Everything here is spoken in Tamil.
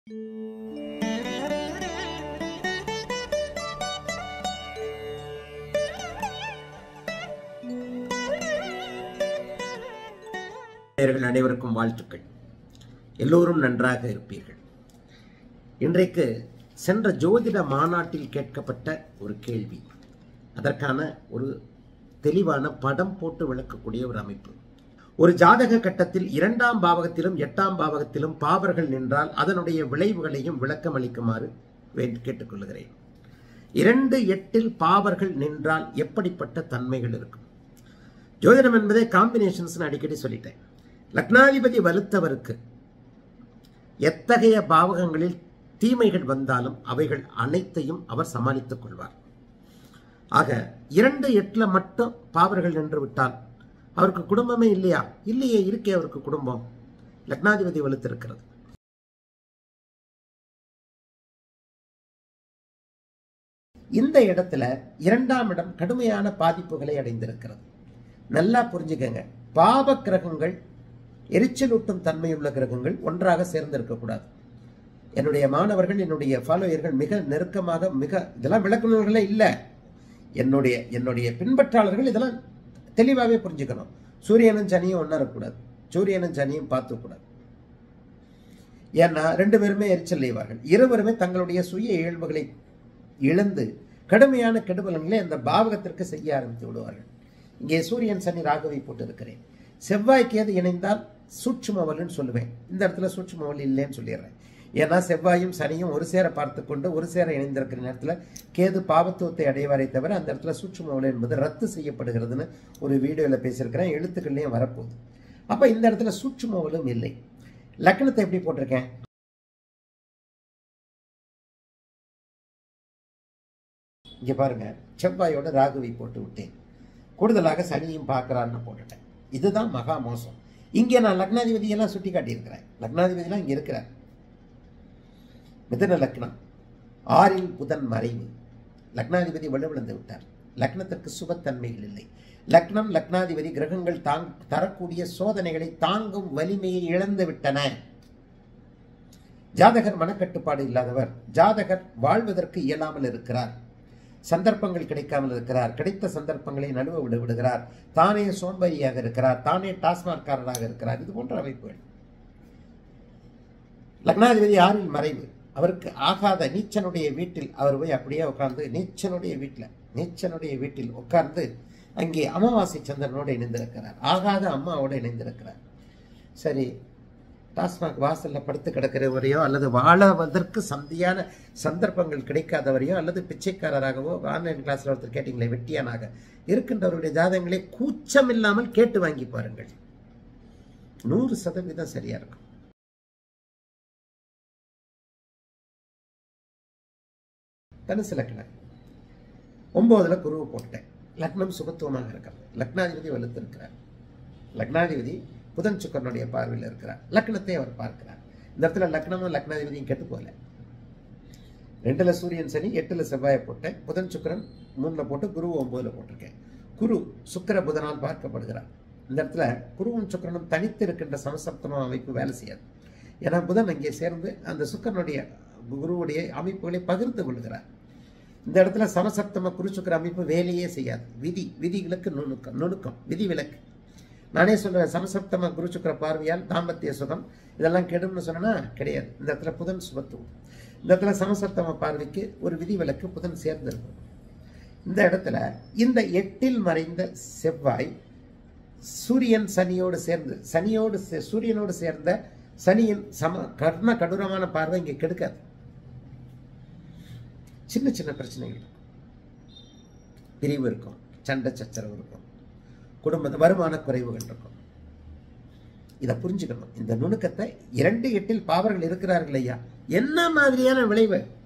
நேயர்கள் அனைவருக்கும் வாழ்த்துக்கள் எல்லோரும் நன்றாக இருப்பீர்கள் இன்றைக்கு சென்ற ஜோதிட மாநாட்டில் கேட்கப்பட்ட ஒரு கேள்வி அதற்கான ஒரு தெளிவான படம் போட்டு விளக்கக்கூடிய ஒரு அமைப்பு ஒரு ஜாதக கட்டத்தில் இரண்டாம் பாவகத்திலும் எட்டாம் பாவகத்திலும் பாவர்கள் நின்றால் அதனுடைய விளைவுகளையும் விளக்கம் அளிக்குமாறு வேண்டி கேட்டுக்கொள்கிறேன் இரண்டு எட்டில் பாவர்கள் நின்றால் எப்படிப்பட்ட தன்மைகள் இருக்கும் ஜோதிடம் என்பதே காம்பினேஷன்ஸ் அடிக்கடி சொல்லிட்டேன் லக்னாதிபதி வலுத்தவருக்கு எத்தகைய பாவகங்களில் தீமைகள் வந்தாலும் அவைகள் அனைத்தையும் அவர் சமாளித்துக் கொள்வார் ஆக இரண்டு எட்டுல மட்டும் பாவர்கள் நின்று விட்டால் அவருக்கு குடும்பமே இல்லையா இல்லையே இருக்கே அவருக்கு குடும்பம் லக்னாதிபதி வலுத்திருக்கிறது இந்த இடத்துல இரண்டாம் இடம் கடுமையான பாதிப்புகளை அடைந்திருக்கிறது நல்லா புரிஞ்சுக்கங்க பாவ கிரகங்கள் எரிச்சலூட்டும் தன்மையுள்ள கிரகங்கள் ஒன்றாக சேர்ந்திருக்கக்கூடாது என்னுடைய மாணவர்கள் என்னுடைய ஃபாலோயர்கள் மிக நெருக்கமாக மிக இதெல்லாம் விளக்குநர்களே இல்லை என்னுடைய என்னுடைய பின்பற்றாளர்கள் இதெல்லாம் தெளிவாகவே புரிஞ்சுக்கணும் சூரியனும் சனியும் ஒன்றா இருக்கக்கூடாது சூரியனும் சனியும் பார்த்துக்கூடாது ஏன்னா ரெண்டு பேருமே எரிச்சல் செய்வார்கள் இருவருமே தங்களுடைய சுய இயல்புகளை இழந்து கடுமையான கெடுபலன்களை அந்த பாவகத்திற்கு செய்ய ஆரம்பித்து விடுவார்கள் இங்கே சூரியன் சனி ராகுவை போட்டு இருக்கிறேன் செவ்வாய்க்கு எது இணைந்தால் சூட்சுமவல்னு சொல்லுவேன் இந்த இடத்துல சூட்சுமவல் இல்லைன்னு சொல்லிடுறேன் ஏன்னா செவ்வாயும் சனியும் ஒரு சேர பார்த்து கொண்டு ஒரு சேர இணைந்திருக்கிற நேரத்தில் கேது பாவத்துவத்தை அடைவாரே தவிர அந்த இடத்துல சூட்சுமவல் என்பது ரத்து செய்யப்படுகிறதுன்னு ஒரு வீடியோவில் பேசியிருக்கிறேன் எழுத்துக்கள்லையும் வரப்போகுது அப்போ இந்த இடத்துல சூட்சுமவலும் இல்லை லக்னத்தை எப்படி போட்டிருக்கேன் இங்கே பாருங்க செவ்வாயோட ராகுவை போட்டு விட்டேன் கூடுதலாக சனியும் பார்க்கறான்னு போட்டுட்டேன் இதுதான் மகா மோசம் இங்கே நான் லக்னாதிபதி எல்லாம் சுட்டி காட்டியிருக்கிறேன் லக்னாதிபதிலாம் இங்கே இருக்கிறார் மிதன லக்னம் ஆறில் புதன் மறைவு லக்னாதிபதி வலுவிழந்து விட்டார் லக்னத்திற்கு சுபத்தன்மைகள் இல்லை லக்னம் லக்னாதிபதி கிரகங்கள் தாங் தரக்கூடிய சோதனைகளை தாங்கும் வலிமையை இழந்து விட்டன ஜாதகர் மனக்கட்டுப்பாடு இல்லாதவர் ஜாதகர் வாழ்வதற்கு இயலாமல் இருக்கிறார் சந்தர்ப்பங்கள் கிடைக்காமல் இருக்கிறார் கிடைத்த சந்தர்ப்பங்களை நழுவ விடு விடுகிறார் தானே சோம்பேறியாக இருக்கிறார் தானே டாஸ்மார்க்காரராக இருக்கிறார் இது போன்ற அமைப்புகள் லக்னாதிபதி ஆறில் மறைவு அவருக்கு ஆகாத நீச்சனுடைய வீட்டில் அவர் போய் அப்படியே உட்கார்ந்து நீச்சனுடைய வீட்டில் நீச்சனுடைய வீட்டில் உட்கார்ந்து அங்கே அமாவாசை சந்திரனோடு இணைந்திருக்கிறார் ஆகாத அம்மாவோடு இணைந்திருக்கிறார் சரி டாஸ்மாக் வாசல்ல படுத்து கிடக்கிறவரையோ அல்லது வாழவதற்கு சந்தியான சந்தர்ப்பங்கள் கிடைக்காதவரையோ அல்லது பிச்சைக்காரராகவோ ஆன்லைன் கிளாஸ்ல ஒருத்தர் கேட்டீங்களே வெட்டியானாக இருக்கின்றவருடைய ஜாதகங்களை கூச்சம் இல்லாமல் கேட்டு வாங்கி பாருங்கள் நூறு சதவீதம் சரியா இருக்கும் தனுசு லக்னம் ஒன்பதுல குருவை போட்டேன் லக்னம் சுபத்துவமாக இருக்கிறது லக்னாதிபதி வலுத்திருக்கிறார் லக்னாதிபதி புதன் சுக்கரனுடைய பார்வையில் இருக்கிறார் லக்னத்தை அவர் பார்க்கிறார் இந்த இடத்துல லக்னமும் லக்னாதிபதியும் கெட்டு போகல ரெண்டுல சூரியன் சனி எட்டுல செவ்வாயை போட்டேன் புதன் சுக்கரன் மூணுல போட்டு குரு ஒன்பதுல போட்டிருக்கேன் குரு சுக்கர புதனால் பார்க்கப்படுகிறார் இந்த இடத்துல குருவும் சுக்கரனும் தனித்து இருக்கின்ற சமசப்தம அமைப்பு வேலை செய்யாது ஏன்னா புதன் அங்கே சேர்ந்து அந்த சுக்கரனுடைய குருவுடைய அமைப்புகளை பகிர்ந்து கொள்கிறார் இந்த இடத்துல சமசப்தம குரு சுக்கர அமைப்பு வேலையே செய்யாது விதி விதிகளுக்கு நுணுக்கம் நுணுக்கம் விதி விலக்கு நானே சொல்றேன் சமசப்தம குரு சுக்கர பார்வையால் தாம்பத்திய சுகம் இதெல்லாம் கெடும்னு சொன்னா கிடையாது இந்த இடத்துல புதன் சுபத்துவம் இந்த இடத்துல சமசப்தம பார்வைக்கு ஒரு விதி விலக்கு புதன் சேர்ந்திருக்கும் இந்த இடத்துல இந்த எட்டில் மறைந்த செவ்வாய் சூரியன் சனியோடு சேர்ந்து சனியோடு சே- சூரியனோடு சேர்ந்த சனியின் சம கர்ண கடூரமான பார்வை இங்கே கெடுக்காது சின்ன சின்ன பிரச்சனைகள் இருக்கும் பிரிவு இருக்கும் சண்டை சச்சரவு இருக்கும் குடும்ப வருமான குறைவுகள் இருக்கும் இதை புரிஞ்சுக்கணும் இந்த நுணுக்கத்தை இரண்டு எட்டில் பாவர்கள் இருக்கிறார்கள் ஐயா என்ன மாதிரியான விளைவு